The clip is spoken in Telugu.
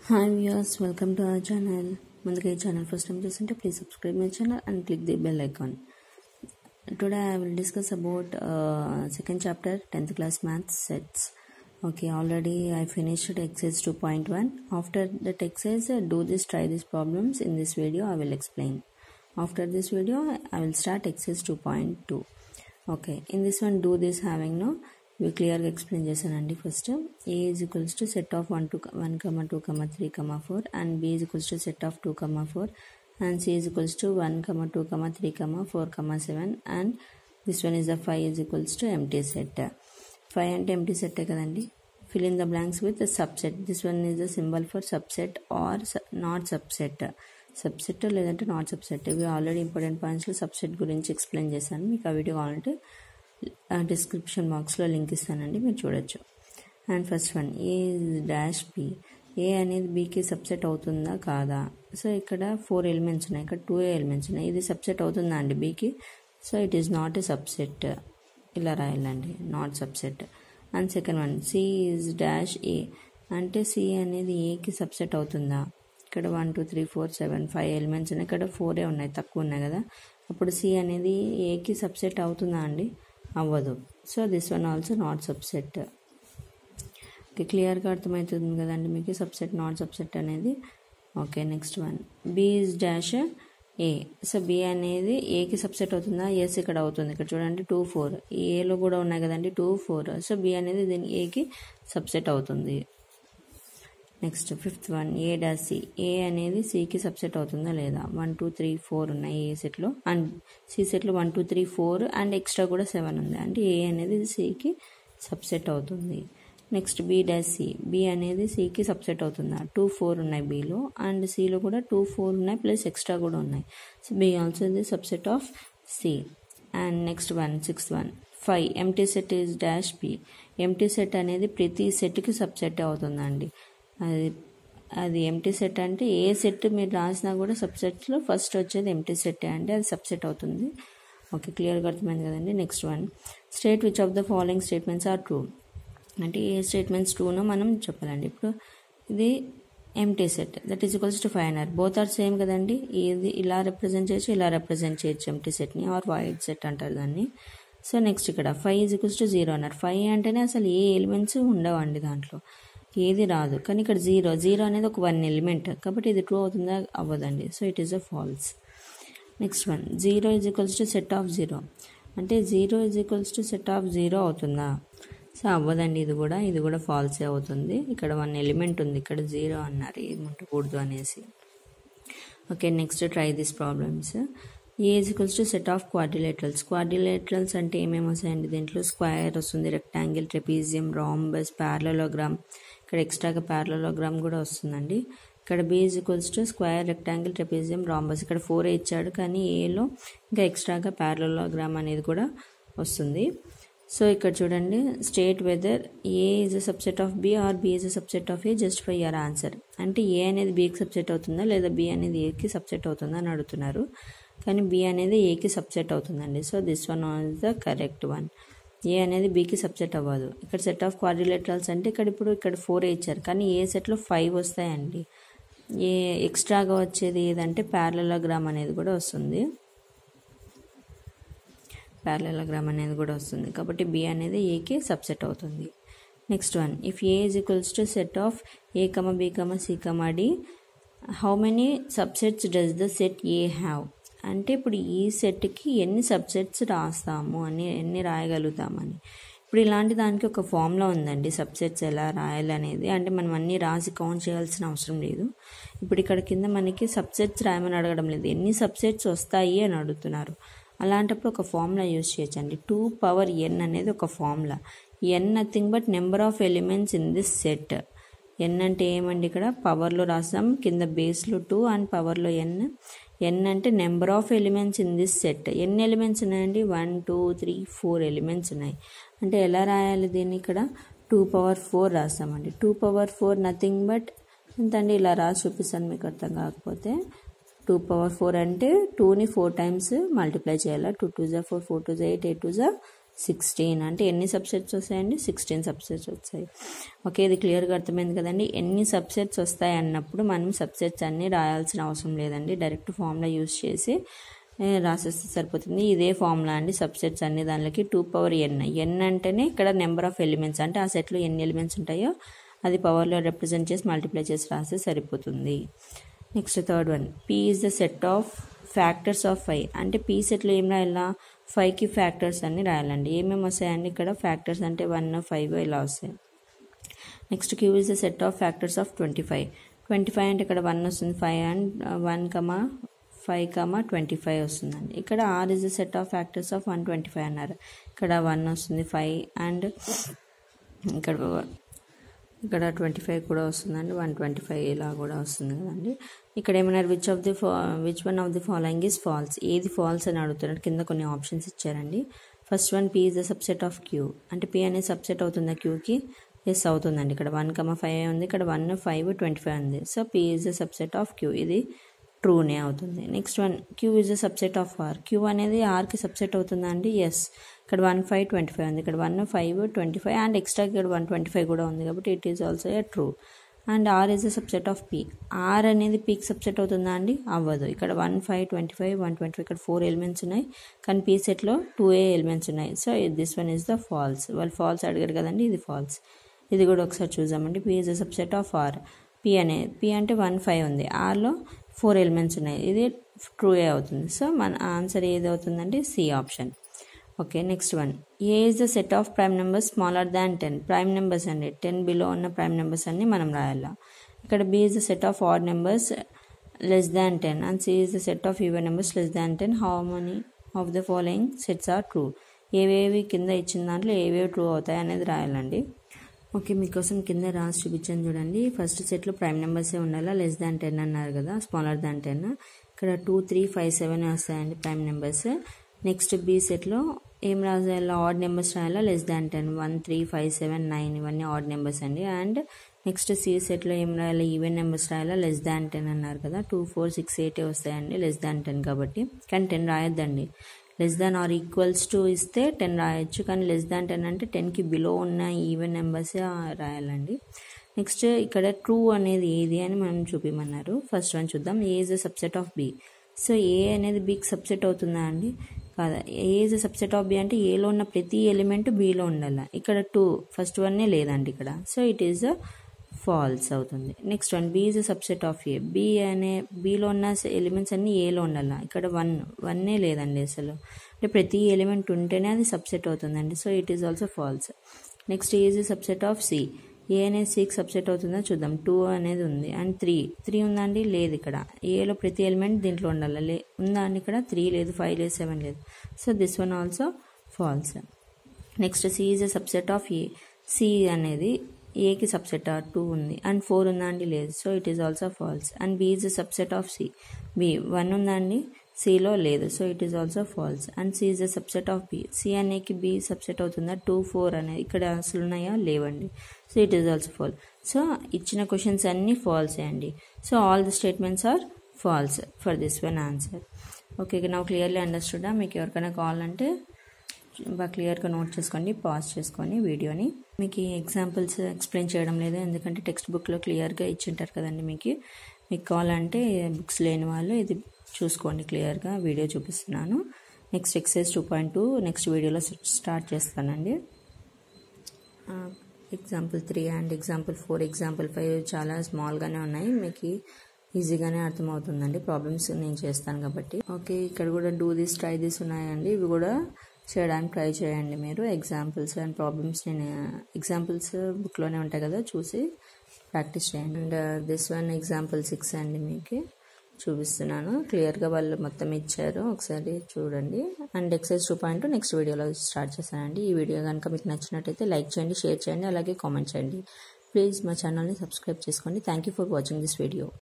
hi viewers welcome to our channel ముందుగా ఈ ఛానల్ ఫస్ట్ టైం చూస్తుంటే please subscribe my channel and click the bell icon today I will discuss about second chapter tenth class maths sets okay already i finished exercise 2.1 after that exercise uh, do this try these problems in this video i will explain after this video i will start exercise 2.2 okay in this one do this having no ఇవి క్లియర్గా ఎక్స్ప్లెయిన్ చేశానండి first A is equals to set of one two one comma two comma three comma four and B is equals to set of two comma four and C is equals to one comma two comma three comma four comma seven and this one is the phi is equals to empty set phi అంటే ఎంటీ సెట్టే కదండి fill in the blanks with a subset this one is the symbol for subset or su- not subset subset లేదంటే నాట్ సబ్సెట్ ఇవి ఆల్రెడీ ఇంపార్టెంట్ పాయింట్స్లో సబ్సెట్ గురించి ఎక్స్ప్లెయిన్ చేశాను మీకు ఆ వీడియో కావాలంటే డిస్క్రిప్షన్ బాక్స్లో లింక్ ఇస్తానండి మీరు చూడొచ్చు and first one A dash B A అనేది బీకి సబ్సెట్ అవుతుందా కాదా సో ఇక్కడ ఫోర్ ఎలిమెంట్స్ ఉన్నాయి ఇక్కడ టూ ఎలిమెంట్స్ ఉన్నాయి ఇది సబ్సెట్ అవుతుందా అండి బీకి so it is not a subset ఇలా రాయాలండి not subset and second one C is dash A అంటే సి అనేది ఏకి సబ్సెట్ అవుతుందా ఇక్కడ one two three four seven five elements ఉన్నాయి ఇక్కడ ఫోరే ఉన్నాయి తక్కువ ఉన్నాయి కదా అప్పుడు సి అనేది ఏకి సబ్సెట్ అవుతుందా అండి అవ్వదు so this one also not subset okay క్లియర్గా అర్థమవుతుంది కదండి మీకు సబ్సెట్ నాట్ సబ్సెట్ అనేది okay next one B is dash A so B అనేది ఏకి సబ్సెట్ అవుతుందా ఎస్ ఇక్కడ అవుతుంది ఇక్కడ చూడండి టూ ఫోర్ ఈ ఏలో కూడా ఉన్నాయి కదండి టూ ఫోర్ సో బి అనేది దీని ఏకి సబ్సెట్ అవుతుంది next fifth one A dash C A అనేది సికి సబ్సెట్ అవుతుందా లేదా వన్ టూ త్రీ ఫోర్ ఉన్నాయి ఏ సెట్లో అండ్ సి సెట్లో one two three four and extra కూడా సెవెన్ ఉంది అంటే ఏ అనేది సికి సబ్సెట్ అవుతుంది next B dash C B అనేది సికి సబ్సెట్ అవుతుందా టూ ఫోర్ ఉన్నాయి బిలో అండ్ సిలో కూడా టూ ఫోర్ ఉన్నాయి ప్లస్ ఎక్స్ట్రా కూడా ఉన్నాయి so B also the subset of C and next one sixth one five empty set is dash B empty set అనేది ప్రతి సెట్కి సబ్సెట్ అవుతుందండి అది అది ఎంటీ సెట్ అంటే ఏ సెట్ మీరు రాసినా కూడా సబ్సెట్లో ఫస్ట్ వచ్చేది ఎంటీ సెట్ అంటే అది సబ్సెట్ అవుతుంది ఓకే క్లియర్గా అర్థమైంది కదండి next one state which of the following statements are true అంటే ఏ స్టేట్మెంట్స్ ట్రూనో మనం చెప్పాలండి ఇప్పుడు ఇది empty set that is equals to five అన్నారు బోత్ ఆర్ సేమ్ కదండి ఇది ఇలా రిప్రజెంట్ చేయొచ్చు ఇలా రిప్రజెంట్ చేయొచ్చు ఎంటీ సెట్ని ఆర్ వైట్ సెట్ అంటారు దాన్ని సో నెక్స్ట్ ఇక్కడ five is equals to zero అన్నారు ఫైవ్ అంటేనే అసలు ఏ ఎలిమెంట్స్ ఉండవండి దాంట్లో ఏది రాదు కానీ ఇక్కడ జీరో జీరో అనేది ఒక వన్ ఎలిమెంట్ కాబట్టి ఇది ట్రూ అవుతుందా అవ్వదండి so it is a false next one zero is equals to set of zero అంటే zero is equals to set of zero అవుతుందా సో అవ్వదండి ఇది కూడా ఇది కూడా ఫాల్సే అవుతుంది ఇక్కడ వన్ ఎలిమెంట్ ఉంది ఇక్కడ జీరో అన్నారు ఏది ఉండకూడదు అనేసి okay next try this problems A is equals to set of quadrilaterals quadrilaterals అంటే ఏమేమి వస్తాయండి దీంట్లో స్క్వేర్ వస్తుంది రెక్టాంగిల్ ట్రెపీజియం రాంబస్ ప్యారలోగ్రామ్ ఇక్కడ ఎక్స్ట్రాగా ప్యారలోగ్రామ్ కూడా వస్తుందండి ఇక్కడ B is equals to square rectangle trapezium rhombus ఇక్కడ ఫోర్ ఇచ్చాడు కానీ ఏలో ఇంకా ఎక్స్ట్రాగా ప్యారలోగ్రామ్ అనేది కూడా వస్తుంది సో ఇక్కడ చూడండి state whether A is a subset of B or B is a subset of A just for your answer అంటే ఏ అనేది బికి సబ్సెట్ అవుతుందా లేదా బి అనేది ఏకి సబ్సెట్ అవుతుందా అని అడుగుతున్నారు కానీ బి అనేది ఏకి సబ్సెట్ అవుతుందండి so this one as the correct one A అనేది బికి సబ్సెట్ అవ్వదు ఇక్కడ సెట్ ఆఫ్ క్వాడ్రిలేటరల్స్ అంటే ఇక్కడ ఇప్పుడు ఇక్కడ ఫోర్ ఇచ్చారు కానీ ఏ సెట్లో ఫైవ్ వస్తాయండి ఏ ఎక్స్ట్రాగా వచ్చేది ఏదంటే ప్యారలగ్రామ్ అనేది కూడా వస్తుంది ప్యారలగ్రామ్ అనేది కూడా వస్తుంది కాబట్టి బి అనేది ఏకి సబ్సెట్ అవుతుంది next one if A is equals to set of A comma B comma C comma D how many subsets does the set A have అంటే ఇప్పుడు ఈ సెట్కి ఎన్ని సబ్సెట్స్ రాస్తాము అని ఎన్ని రాయగలుగుతామని ఇప్పుడు ఇలాంటి దానికి ఒక ఫార్ములా ఉందండి సబ్సెట్స్ ఎలా రాయాలనేది అంటే మనం అన్నీ రాసి కౌంట్ చేయాల్సిన అవసరం లేదు ఇప్పుడు ఇక్కడ కింద మనకి సబ్సెట్స్ రాయమని అడగడం లేదు ఎన్ని సబ్సెట్స్ వస్తాయి అని అడుగుతున్నారు అలాంటప్పుడు ఒక ఫార్ములా యూజ్ చేయొచ్చండి టూ పవర్ ఎన్ అనేది ఒక formula n nothing but number of elements in this set n అంటే ఏమండి ఇక్కడ పవర్లో రాసాం కింద బేస్లో టూ అండ్ పవర్లో ఎన్ ఎన్ అంటే number of elements in this set ఎన్ని ఎలిమెంట్స్ ఉన్నాయండి one two three four elements ఉన్నాయి అంటే ఎలా రాయాలి దీన్ని ఇక్కడ టూ పవర్ ఫోర్ రాస్తామండి two power four nothing but ఎంతండి ఇలా రాసి చూపిస్తాను మీకు అర్థం కాకపోతే టూ పవర్ ఫోర్ అంటే టూని ఫోర్ టైమ్స్ మల్టిప్లై చేయాలి టూ టూ జా ఫోర్ ఫోర్ టూ జా ఎయిట్ ఎయిట్ టూ జా సిక్స్టీన్ అంటే ఎన్ని సబ్సెట్స్ వస్తాయండి సిక్స్టీన్ సబ్సెట్స్ వస్తాయి ఓకే ఇది క్లియర్గా అర్థమైంది కదండి ఎన్ని సబ్సెట్స్ వస్తాయి అన్నప్పుడు మనం సబ్సెట్స్ అన్నీ రాయాల్సిన అవసరం లేదండి డైరెక్ట్ ఫార్ములా యూస్ చేసి ఏ, రాసేస్తే సరిపోతుంది ఇదే ఫార్ములా అండి సబ్సెట్స్ అన్ని దానిలోకి టూ పవర్ ఎన్ ఎన్ అంటేనే ఇక్కడ నెంబర్ ఆఫ్ ఎలిమెంట్స్ అంటే ఆ సెట్లో ఎన్ని ఎలిమెంట్స్ ఉంటాయో అది పవర్లో రిప్రజెంట్ చేసి మల్టిప్లై చేసి రాస్తే సరిపోతుంది next third one P is the set of factors of five అంటే పీ సెట్లో ఏం రాయాలా ఫైవ్కి ఫ్యాక్టర్స్ అన్ని రాయాలండి ఏమేమి వస్తాయండి ఇక్కడ ఫ్యాక్టర్స్ అంటే వన్ ఫైవ్ ఇలా వస్తాయి next Q is the set of factors of twenty five twenty five అంటే ఇక్కడ వన్ వస్తుంది five and one comma five comma twenty five వస్తుందండి ఇక్కడ R is the set of factors of one twenty five అన్నారు ఇక్కడ వన్ వస్తుంది ఫైవ్ అండ్ ఇక్కడ ఇక్కడ ట్వంటీ ఫైవ్ కూడా వస్తుందండి వన్ ట్వంటీ ఫైవ్ ఇలా కూడా వస్తుంది కదండి ఇక్కడ ఏమన్నారు which of the which one of the following is false ఏది ఫాల్స్ అని అడుగుతున్నారు కింద కొన్ని ఆప్షన్స్ ఇచ్చారండి first one P is the subset of Q అంటే పీ అనేది సబ్సెట్ అవుతుందా క్యూకి ఎస్ అవుతుందండి ఇక్కడ వన్ కమ ఫైవ్ ఉంది ఇక్కడ వన్ ఫైవ్ ట్వంటీ ఫైవ్ ఉంది so P is the subset of Q ఇది ట్రూనే అవుతుంది next one Q is the subset of R Q అనేది ఆర్కి సబ్సెట్ అవుతుందా అండి ఎస్ ఇక్కడ వన్ ఫైవ్ ట్వంటీ ఫైవ్ ఉంది ఇక్కడ one five twenty five and extra ఇక్కడ వన్ ట్వంటీ ఫైవ్ కూడా ఉంది కాబట్టి it is also a true and R is the subset of P R అనేది పీకి సబ్సెట్ అవుతుందా అండి అవ్వదు ఇక్కడ one five twenty five one twenty five ఇక్కడ ఫోర్ ఎలిమెంట్స్ ఉన్నాయి కానీ పీ సెట్లో టూ ఏ ఎలిమెంట్స్ ఉన్నాయి so this one is the false వాళ్ళు ఫాల్స్ అడిగారు కదండి ఇది ఫాల్స్ ఇది కూడా ఒకసారి చూద్దామండి P is the subset of R P అనే పీ అంటే వన్ ఫైవ్ ఉంది ఆర్లో ఫోర్ ఎలిమెంట్స్ ఉన్నాయి ఇది ట్రూ ఏ అవుతుంది సో మన ఆన్సర్ ఏది అవుతుందంటే C option okay next one A is the set of prime numbers smaller than ten prime numbers అండి టెన్ బిలో ఉన్న ప్రైమ్ నెంబర్స్ అన్ని మనం రాయాలి ఇక్కడ B is the set of odd numbers less than ten and C is the set of even numbers less than ten how many of the following sets are true ఏవేవి కింద ఇచ్చిన దాంట్లో ఏవేవి ట్రూ అవుతాయి అనేది రాయాలండి ఓకే మీకోసం కింద రాసి చూపించాను చూడండి ఫస్ట్ సెట్లో ప్రైమ్ నెంబర్సే ఉండాలా లెస్ దాన్ టెన్ అన్నారు కదా స్మాలర్ దాన్ టెన్ ఇక్కడ టూ త్రీ ఫైవ్ సెవెన్ వస్తాయండి ప్రైమ్ నెంబర్స్ నెక్స్ట్ బి సెట్లో ఏం రాయాలా ఆడ్ నెంబర్స్ రాయాలా less than ten one three five seven nine ఇవన్నీ ఆడ్ నెంబర్స్ అండి అండ్ నెక్స్ట్ సి సెట్లో ఏం రాయాలి ఈవెన్ నెంబర్స్ రాయాలా లెస్ దాన్ టెన్ అన్నారు కదా టూ ఫోర్ సిక్స్ ఎయిట్ వస్తాయండి లెస్ దాన్ టెన్ కాబట్టి కానీ టెన్ రాయొద్దండి less than or equals to ఇస్తే టెన్ రాయొచ్చు కానీ లెస్ దాన్ టెన్ అంటే టెన్కి బిలో ఉన్న ఈవెన్ నెంబర్స్ రాయాలండి నెక్స్ట్ ఇక్కడ ట్రూ అనేది ఏది అని మనం చూపించమన్నారు ఫస్ట్ వన్ చూద్దాం A is the subset of B so A అనేది బికి సబ్సెట్ అవుతుందా అండి కాదా A is the subset of B అంటే ఏలో ఉన్న ప్రతి ఎలిమెంట్ బిలో ఉండాలి ఇక్కడ టూ ఫస్ట్ వన్నే లేదండి ఇక్కడ సో ఇట్ ఈస్ ఫాల్స్ అవుతుంది next one B is subset of A B అనే బిలో ఉన్న ఎలిమెంట్స్ అన్ని ఏలో ఉండాలి ఇక్కడ వన్ వన్నే లేదండి అసలు అంటే ప్రతి ఎలిమెంట్ ఉంటేనే అది సబ్సెట్ అవుతుందండి so it is also false next is subset of C A అనేది సికి సబ్సెట్ అవుతుందో చూద్దాం టూ అనేది ఉంది అండ్ త్రీ త్రీ ఉందండి లేదు ఇక్కడ ఏలో ప్రతి ఎలిమెంట్ దీంట్లో ఉండాలి లే ఉందా అండి ఇక్కడ త్రీ లేదు ఫైవ్ లేదు సెవెన్ లేదు so this one also false next C is a subset of A C అనేది ఏకి సబ్సెట్ ఆర్ టూ ఉంది అండ్ ఫోర్ ఉందా అండి లేదు so it is also false and B is subset of C B one ఉందా అండి సిలో లేదు so it is also false and C is the subset of B C అనేది బి సబ్సెట్ అవుతుందా టూ ఫోర్ అనేది ఇక్కడ అసలు ఉన్నాయా లేవండి so it is also fall so ఇచ్చిన క్వశ్చన్స్ అన్నీ ఫాల్స్ అండి so all the statements are false for this one answer okay నా క్లియర్లీ అండర్స్టూడా మీకు ఎవరికైనా కావాలంటే బాగా క్లియర్గా నోట్ చేసుకోండి పాజ్ చేసుకొని వీడియోని మీకు ఈ ఎగ్జాంపుల్స్ ఎక్స్ప్లెయిన్ చేయడం లేదు ఎందుకంటే టెక్స్ట్ బుక్లో క్లియర్గా ఇచ్చింటారు కదండి మీకు మీకు కావాలంటే బుక్స్ లేని వాళ్ళు ఇది చూసుకోండి క్లియర్గా వీడియో చూపిస్తున్నాను next exercise two point two next వీడియోలో స్టార్ట్ చేస్తానండి example three and example four example five చాలా స్మాల్గానే ఉన్నాయి మీకు ఈజీగానే అర్థమవుతుందండి ప్రాబ్లమ్స్ నేను చేస్తాను కాబట్టి ఓకే ఇక్కడ కూడా డూ దిస్ ట్రై దిస్ ఉన్నాయండి ఇవి కూడా చేయడానికి ట్రై చేయండి మీరు ఎగ్జాంపుల్స్ అండ్ ప్రాబ్లమ్స్ నేను ఎగ్జాంపుల్స్ బుక్లోనే ఉంటాయి కదా చూసి ప్రాక్టీస్ చేయండి and this one example six అండి మీకు చూపిస్తున్నాను క్లియర్గా వాళ్ళు మొత్తం ఇచ్చారు ఒకసారి చూడండి అండ్ ఎక్సైజ్ టూ పాయింట్ నెక్స్ట్ వీడియోలో స్టార్ట్ చేశానండి ఈ వీడియో కనుక మీకు నచ్చినట్టయితే లైక్ చేయండి షేర్ చేయండి అలాగే కామెంట్ చేయండి ప్లీజ్ మా ఛానల్ని సబ్స్క్రైబ్ చేసుకోండి thank you for watching this video